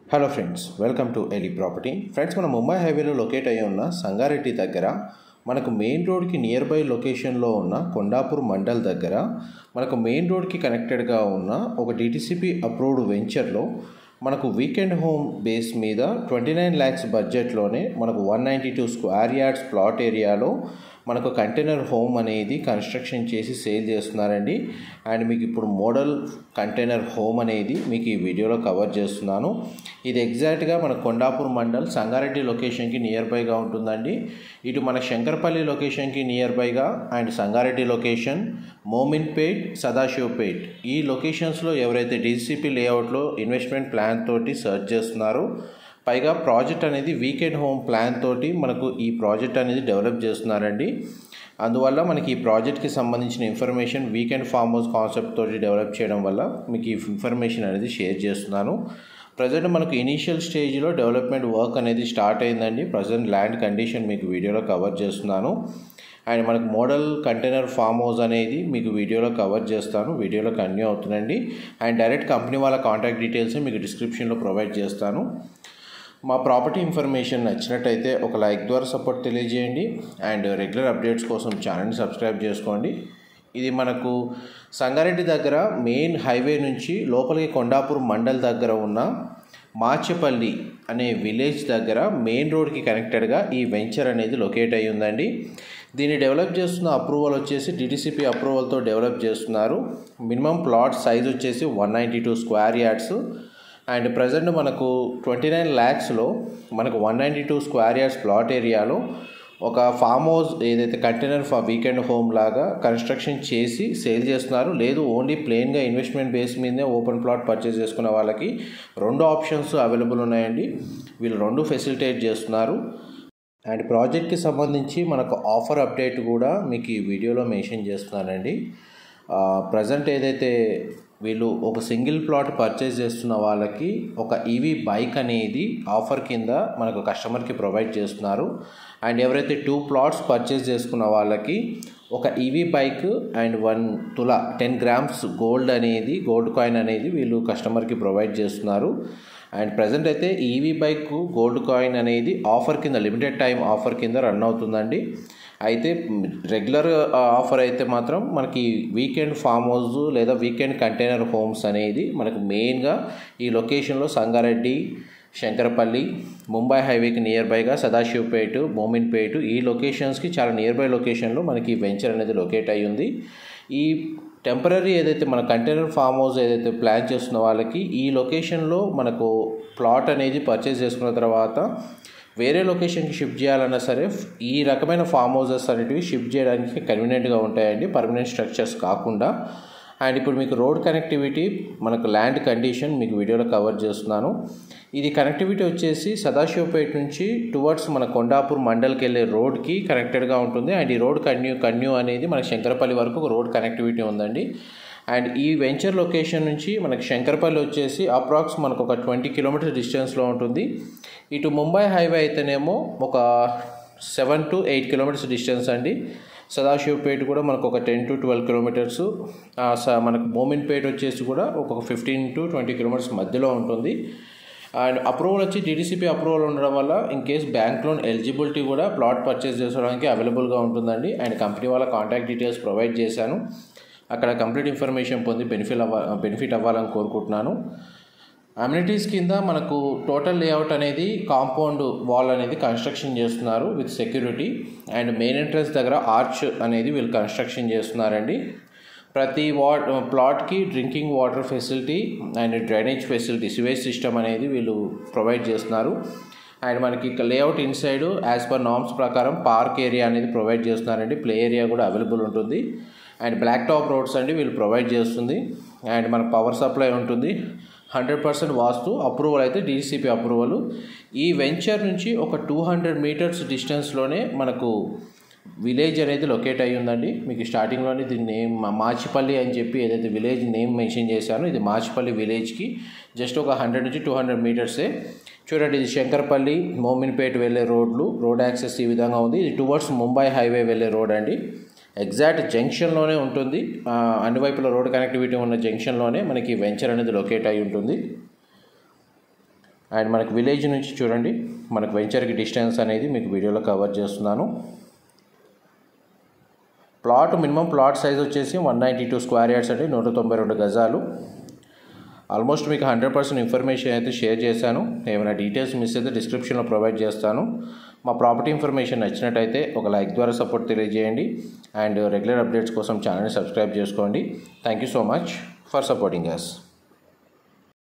hello friends welcome to Eli property friends మన ముంబై హైవేలో locate అయి ఉన్న సంగారెడ్డి దగ్గర మనకు మెయిన్ రోడ్కి నియర్ బై లొకేషన్లో ఉన్న కొండాపూర్ మండల్ దగ్గర మనకు మెయిన్ రోడ్కి కనెక్టెడ్గా ఉన్న ఒక డిటిసిపి అప్రూవ్డ్ వెంచర్లో మనకు వీకెండ్ హోమ్ బేస్ మీద ట్వంటీ నైన్ ల్యాక్స్ బడ్జెట్లోనే మనకు one ninety two square yards plot ఏరియాలో మనకు కంటైనర్ హోమ్ అనేది కన్స్ట్రక్షన్ చేసి సేల్ చేస్తున్నారండి అండ్ మీకు ఇప్పుడు మోడల్ కంటైనర్ హోమ్ అనేది మీకు ఈ వీడియోలో కవర్ చేస్తున్నాను ఇది ఎగ్జాక్ట్గా మన కొండాపూర్ మండల్ సంగారెడ్డి లొకేషన్కి నియర్ బైగా ఉంటుందండి ఇటు మన శంకరపల్లి లొకేషన్కి నియర్ బైగా అండ్ సంగారెడ్డి లొకేషన్ మోమిన్పేట్ సదాశివపేట్ ఈ లొకేషన్స్లో ఎవరైతే డీసీపీ లేఅవుట్లో ఇన్వెస్ట్మెంట్ ప్లాన్ తోటి సర్చ్ చేస్తున్నారో పైగా ప్రాజెక్ట్ అనేది వీకెండ్ హోమ్ ప్లాన్ తోటి మనకు ఈ ప్రాజెక్ట్ అనేది డెవలప్ చేస్తున్నారండి అందువల్ల మనకి ఈ ప్రాజెక్ట్కి సంబంధించిన information weekend farm house concept తోటి డెవలప్ చేయడం వల్ల మీకు ఈ ఇన్ఫర్మేషన్ అనేది షేర్ చేస్తున్నాను ప్రజెంట్ మనకు ఇనీషియల్ స్టేజ్లో డెవలప్మెంట్ వర్క్ అనేది స్టార్ట్ అయిందండి ప్రజెంట్ ల్యాండ్ కండిషన్ మీకు వీడియోలో కవర్ చేస్తున్నాను అండ్ మనకు మోడల్ కంటైనర్ ఫామ్ హౌస్ అనేది మీకు వీడియోలో కవర్ చేస్తాను వీడియోలో కంటిన్యూ అవుతుందండి అండ్ డైరెక్ట్ కంపెనీ వాళ్ళ కాంటాక్ట్ డీటెయిల్స్ మీకు డిస్క్రిప్షన్లో ప్రొవైడ్ చేస్తాను మా ప్రాపర్టీ ఇన్ఫర్మేషన్ నచ్చినట్టయితే ఒక లైక్ ద్వారా సపోర్ట్ తెలియజేయండి అండ్ రెగ్యులర్ అప్డేట్స్ కోసం ఛానల్ని సబ్స్క్రైబ్ చేసుకోండి ఇది మనకు సంగారెడ్డి దగ్గర మెయిన్ హైవే నుంచి లోపలికి కొండాపూర్ మండల్ దగ్గర ఉన్న మాచెపల్లి అనే విలేజ్ దగ్గర మెయిన్ రోడ్కి కనెక్టెడ్గా ఈ వెంచర్ అనేది లొకేట్ అయి ఉందండి దీన్ని డెవలప్ చేస్తున్న అప్రూవల్ వచ్చేసి డిటిసిపి అప్రూవల్తో డెవలప్ చేస్తున్నారు మినిమం ప్లాట్ సైజ్ వచ్చేసి one ninety two square yards and present మనకు ట్వంటీ నైన్ ల్యాక్స్లో మనకు one ninety two square yards plot ఏరియాలో ఒక ఫామ్ హౌస్ ఏదైతే కంటైనర్ ఫర్ వీకెండ్ హోమ్ లాగా కన్స్ట్రక్షన్ చేసి సేల్ చేస్తున్నారు లేదు ఓన్లీ ప్లెయిన్గా ఇన్వెస్ట్మెంట్ బేస్ మీదే ఓపెన్ ప్లాట్ పర్చేస్ చేసుకున్న వాళ్ళకి రెండు ఆప్షన్స్ అవైలబుల్ ఉన్నాయండి వీళ్ళు రెండు ఫెసిలిటేట్ చేస్తున్నారు అండ్ ప్రాజెక్ట్కి సంబంధించి మనకు ఆఫర్ అప్డేట్ కూడా మీకు ఈ వీడియోలో మెన్షన్ చేస్తున్నానండి ప్రజెంట్ ఏదైతే వీళ్ళు ఒక సింగిల్ ప్లాట్ పర్చేస్ చేస్తున్న వాళ్ళకి ఒక ఈవీ బైక్ అనేది ఆఫర్ కింద మనకు కస్టమర్కి ప్రొవైడ్ చేస్తున్నారు అండ్ ఎవరైతే టూ ప్లాట్స్ పర్చేస్ చేసుకున్న వాళ్ళకి ఒక EV bike and one tola ten grams gold అనేది గోల్డ్ కాయిన్ అనేది వీళ్ళు కస్టమర్కి ప్రొవైడ్ చేస్తున్నారు అండ్ ప్రజెంట్ అయితే ఈవీ బైక్ గోల్డ్ కాయిన్ అనేది ఆఫర్ కింద లిమిటెడ్ టైం ఆఫర్ కింద రన్ అవుతుందండి అయితే రెగ్యులర్ ఆఫర్ అయితే మాత్రం మనకి వీకెండ్ ఫామ్ హౌస్ లేదా వీకెండ్ కంటైనర్ హోమ్స్ అనేది మనకు మెయిన్గా ఈ లొకేషన్లో సంగారెడ్డి శంకరపల్లి ముంబై హైవేకి నియర్ బైగా సదాశివపేట మోమిన్పేట ఈ లొకేషన్స్కి చాలా నియర్ బై లొకేషన్లో మనకి వెంచర్ అనేది లొకేట్ అయ్యి ఉంది ఈ టెంపరీ ఏదైతే మన కంటైనర్ ఫామ్ హౌస్ ఏదైతే ప్లాన్ చేస్తున్న వాళ్ళకి ఈ లొకేషన్లో మనకు ప్లాట్ అనేది పర్చేస్ చేసుకున్న తర్వాత వేరే లొకేషన్కి షిఫ్ట్ చేయాలన్నా సరే ఈ రకమైన ఫామ్ హౌసెస్ అనేటివి షిఫ్ట్ చేయడానికి కన్వీనియంట్గా ఉంటాయండి పర్మనెంట్ స్ట్రక్చర్స్ కాకుండా అండ్ ఇప్పుడు మీకు రోడ్ కనెక్టివిటీ మనకు ల్యాండ్ కండిషన్ మీకు వీడియోలో కవర్ చేస్తున్నాను ఇది కనెక్టివిటీ వచ్చేసి సదాశివపేట నుంచి టువర్డ్స్ మన కొండాపూర్ మండల్కి వెళ్ళే రోడ్కి కనెక్టెడ్గా ఉంటుంది అండ్ ఈ రోడ్ కన్యూ కన్యూ అనేది మన శంకరపల్లి వరకు ఒక రోడ్ కనెక్టివిటీ ఉందండి అండ్ ఈ వెంచర్ లొకేషన్ నుంచి మనకి శంకరపల్లి వచ్చేసి అప్రాక్స్ మనకు ఒక ట్వంటీ కిలోమీటర్స్ డిస్టెన్స్లో ఉంటుంది ఇటు ముంబై హైవే అయితేనేమో ఒక seven to eight kilometres distance అండి సదాశివపేట కూడా మనకు ఒక టెన్ టు ట్వెల్వ్ కిలోమీటర్స్ మనకు మోమిన్పేట వచ్చేసి కూడా ఒక ఫిఫ్టీన్ టు ట్వంటీ కిలోమీటర్స్ మధ్యలో ఉంటుంది అండ్ అప్రూవల్ వచ్చి డీడీసీపీ అప్రూవల్ ఉండడం వల్ల in case bank loan eligibility కూడా ప్లాట్ పర్చేస్ చేసుకోవడానికి అవైలబుల్గా ఉంటుందండి అండ్ కంపెనీ వాళ్ళ కాంటాక్ట్ డీటెయిల్స్ ప్రొవైడ్ చేశాను అక్కడ కంప్లీట్ ఇన్ఫర్మేషన్ పొంది బెనిఫిట్ అవ్వ బెనిఫిట్ అవ్వాలని కోరుకుంటున్నాను అమ్యూనిటీస్ కింద మనకు టోటల్ లేఅవుట్ అనేది కాంపౌండ్ వాల్ అనేది కన్స్ట్రక్షన్ చేస్తున్నారు with security and main entrance దగ్గర ఆర్చ్ అనేది వీళ్ళు కన్స్ట్రక్షన్ చేస్తున్నారండి ప్రతి వా ప్లాట్కి drinking water facility and drainage facility sewage system అనేది వీళ్ళు ప్రొవైడ్ చేస్తున్నారు అండ్ మనకి layout inside as per norms ప్రకారం పార్క్ ఏరియా అనేది ప్రొవైడ్ చేస్తున్నారండి ప్లే ఏరియా కూడా అవైలబుల్ ఉంటుంది అండ్ బ్లాక్ టాప్ రోడ్స్ అండి వీళ్ళు ప్రొవైడ్ చేస్తుంది అండ్ మనకు పవర్ సప్లై ఉంటుంది హండ్రెడ్ పర్సెంట్ వాస్తు అప్రూవల్ అయితే డీసీపీ అప్రూవల్ ఈ వెంచర్ నుంచి ఒక టూ హండ్రెడ్ మీటర్స్ డిస్టెన్స్లోనే మనకు విలేజ్ అనేది లొకేట్ అయ్యి ఉందండి మీకు స్టార్టింగ్లోనే దీన్ని నేమ్ మాచిపల్లి అని చెప్పి ఏదైతే విలేజ్ నేమ్ మెన్షన్ చేశానో ఇది మాచిపల్లి విలేజ్కి జస్ట్ ఒక హండ్రెడ్ నుంచి టూ హండ్రెడ్ మీటర్సే చూడండి ఇది శంకర్పల్లి మోమిన్పేట వెళ్ళే రోడ్లు రోడ్ యాక్సెస్ ఈ విధంగా ఉంది ఇది టువర్డ్స్ ముంబై హైవే వెళ్ళే రోడ్ అండి ఎగ్జాక్ట్ జంక్షన్లోనే ఉంటుంది అన్ని వైపుల రోడ్ కనెక్టివిటీ ఉన్న జంక్షన్లోనే మనకి వెంచర్ అనేది లొకేట్ అయి ఉంటుంది అండ్ మనకు విలేజ్ నుంచి చూడండి మనకు వెంచర్కి డిస్టెన్స్ అనేది మీకు వీడియోలో కవర్ చేస్తున్నాను ప్లాట్ మినిమం ప్లాట్ సైజ్ వచ్చేసి one ninety two square yards అంటే నూట తొంభై రెండు గజాలు ఆల్మోస్ట్ మీకు హండ్రెడ్ పర్సెంట్ ఇన్ఫర్మేషన్ అయితే షేర్ చేశాను ఏమైనా డీటెయిల్స్ మిస్ అయితే డిస్క్రిప్షన్లో ప్రొవైడ్ చేస్తాను మా ప్రాపర్టీ ఇన్ఫర్మేషన్ నచ్చినట్టయితే ఒక లైక్ ద్వారా సపోర్ట్ తెలియజేయండి అండ్ రెగ్యులర్ అప్డేట్స్ కోసం ఛానల్ని సబ్స్క్రైబ్ చేసుకోండి thank you so much for supporting us